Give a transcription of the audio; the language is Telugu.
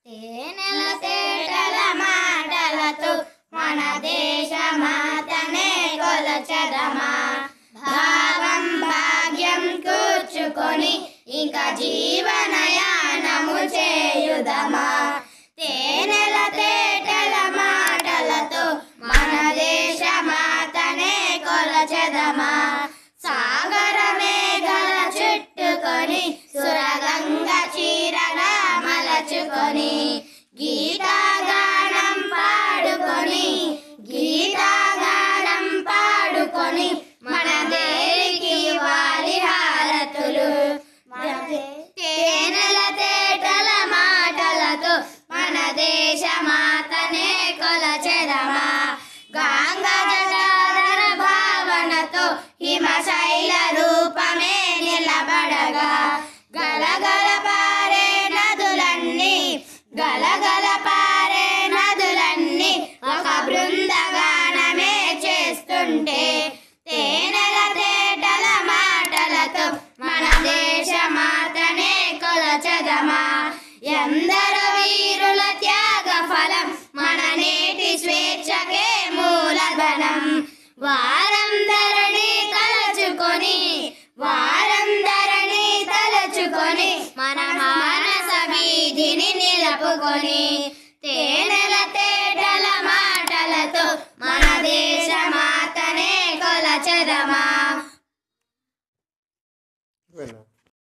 తేనెల తేటల మాటలతో మన దేశ మాతనే కొలచదమా భావం భాగ్యం కూర్చుకొని ఇంకా జీవనయానము చేయుదమా తేనెల తేటల మాటలతో మన దేశ మాతనే కొలచెదమా సాగర మేఘల చుట్టుకొని సురగంగ చీరగా మలచుకొని గీతాగానం పాడుకొని గీతాగానం పాడుకొని మన దేవికి వాలి హారతులు తేనెల తేటల మాటలతో మన దేశ మాతనే కొలచెదమా గాంగ గంగాధర భావనతో హిమశైల రూపమే నిలబడగా గలగల పారే నదులన్నీ గలగల పారే నదులన్నీ ఒక బృందగానమే చేస్తుంటే తేనెల తేటల మాటలతో మన దేశ మాతనే కొలచదమా ఎందరో వీరుల త్యాగ ఫలం మన నేటి స్వేచ్ఛకే మూలధనం వారందరినీ తలచుకొని వారందరినీ తలచుకొని మన మానస వీధిని నిలుపుకొని తేనె